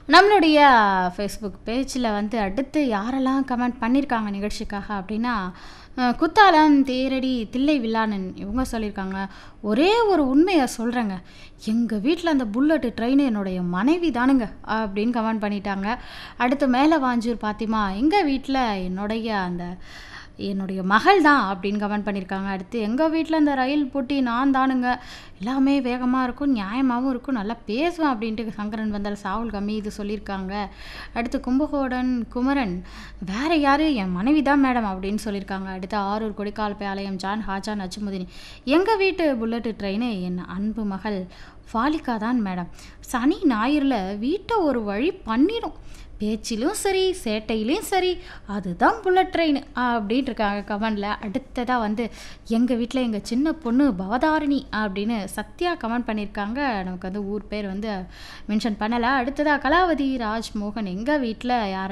நம்மளுடைய ஃபேஸ்புக் பேஜில் வந்து அடுத்து யாரெல்லாம் கமெண்ட் பண்ணியிருக்காங்க நிகழ்ச்சிக்காக அப்படின்னா அஹ், குத்தாலம் தேரடி தில்லை வில்லானன் இவங்க சொல்லியிருக்காங்க ஒரே ஒரு உண்மையை சொல்கிறேங்க எங்கள் வீட்டில் அந்த புல்லட்டு ட்ரெயின் என்னுடைய மனைவி தானுங்க அப்படின்னு கமெண்ட் பண்ணிட்டாங்க அடுத்து மேலே வாஞ்சூர் பாத்திமா எங்கள் வீட்டில் என்னுடைய அந்த என்னுடைய மகள் தான் அப்படின்னு கமெண்ட் பண்ணியிருக்காங்க அடுத்து எங்கள் வீட்டில் இந்த ரயில் போட்டி நான் தானுங்க எல்லாமே வேகமாக இருக்கும் நியாயமாகவும் இருக்கும் நல்லா பேசுவேன் அப்படின்ட்டு சங்கரன் வந்தால் சாவுல் கம்மி இது சொல்லியிருக்காங்க அடுத்து கும்பகோடன் குமரன் வேற யார் என் மனைவி தான் மேடம் அப்படின்னு சொல்லியிருக்காங்க அடுத்து ஆரூர் கொடிக்கால் பாளையம் ஜான் ஹாஜா நச்சுமுதினி எங்கள் வீட்டு புல்லட்டு ட்ரெயின் என் அன்பு மகள் ஃபாலிகா தான் மேடம் சனி ஞாயிறில் வீட்டை ஒரு வழி பண்ணிடும் பேச்சிலும் சரி சேட்டையிலையும் சரி அதுதான் புல்லட் ட்ரெயின் அப்படின்ட்டு இருக்காங்க கமெண்டில் அடுத்ததாக வந்து எங்கள் வீட்டில் எங்கள் சின்ன பொண்ணு பவதாரிணி அப்படின்னு சத்யா கமெண்ட் பண்ணியிருக்காங்க நமக்கு வந்து ஊர் பேர் வந்து மென்ஷன் பண்ணலை அடுத்ததாக கலாவதி ராஜ் மோகன் எங்கள் வீட்டில் யார்